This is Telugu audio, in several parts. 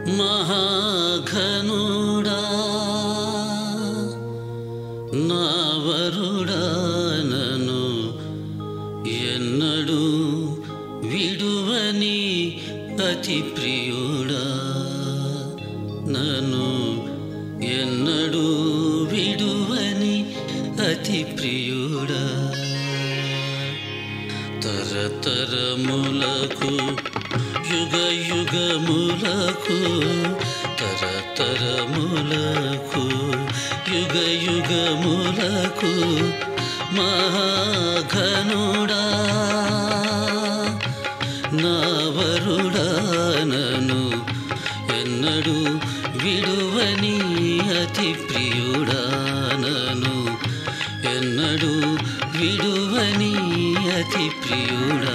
మహాఘనుడా నావరుడా నను ఎన్నడూ విడువని అతి ప్రియుడా నన్ను ఎన్నడూ విడువని అతి ప్రియుడా తరతరములకు యుగ యుగములకు తరతరములకు యుగ యుగములకు మహాఘనుడా నావరుడా నను ఎన్నడూ విడువని అతి ప్రియుడా నను ఎన్నడూ విడువని అతి ప్రియుడా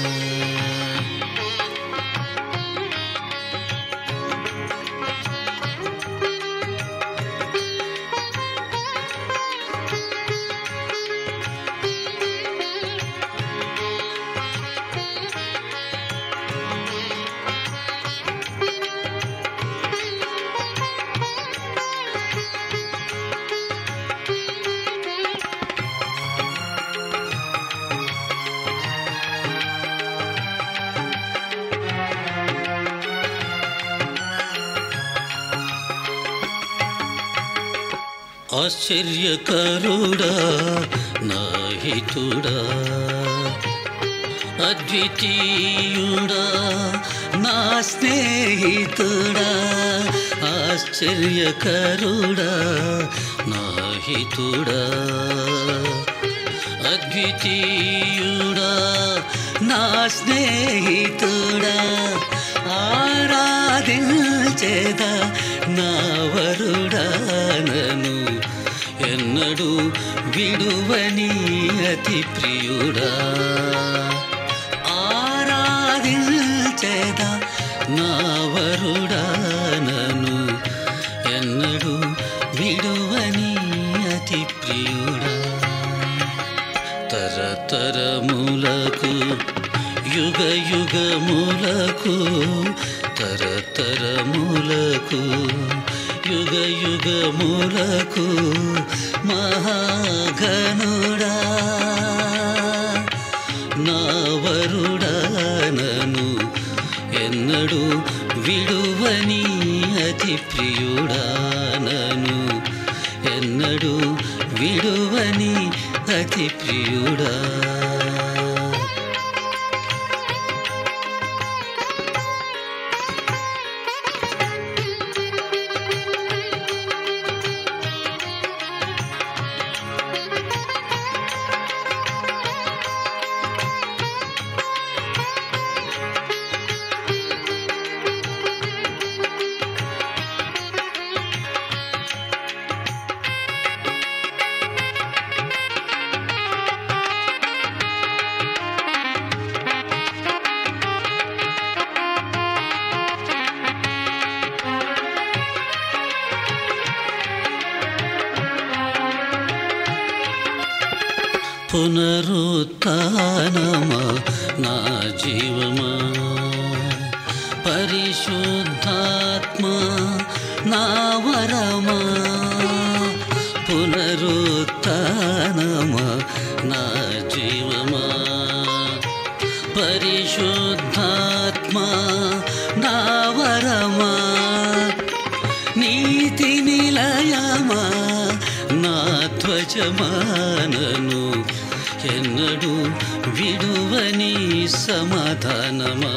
ఆశ్చర్యకరుడా నాహితుడా అద్వితీయుడా నా స్నేహితుడా ఆశ్చర్యకరుడా నాహితుడా అద్వితీయుడా నా స్నేహితుడా ఆరాధించేద నా వరుడానను ఎన్నడూ విడువని అతి ప్రియుడా ఆరాధించేద నా వరుడానను ఎన్నడూ విడువని అతి ప్రియుడా తరతరములకు యుగ యుగములకు తరతరములకు యుగ యుగములకు మహాఘనుడా నావరుడానను ఎన్నడూ విడువని అతి ప్రియుడానను ఎన్నడూ విడువని అతి ప్రియుడా పునరుత్నమా నా జీవమా పరిశుద్ధాత్మ నా వరమా పునరుత్నమా నా జీవమా పరిశుద్ధాత్మ నా వరమా నీతి నిలయమా నా ధ్వజమానను ఎన్నడూ విడువని సమాధానమా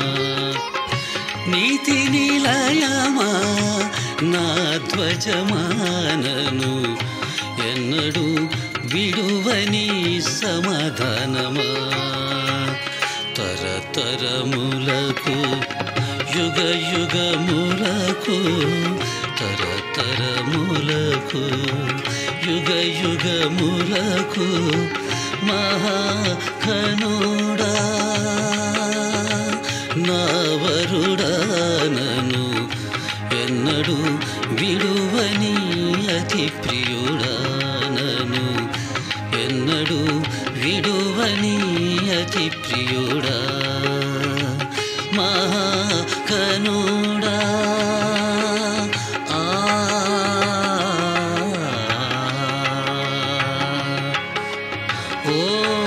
నీతి నిలయమా నా ధ్వజమానను ఎన్నడూ విడువని సమాధానమా తరతరములకు యుగ యుగములకు తరతరములకు యుగ యుగములకు మహాఘనుడా నావరుడానను ఎన్నడూ విడువని అతి ప్రియుడానను ఎన్నడూ విడువని అతి ప్రియుడా మహాకనుడా ఓ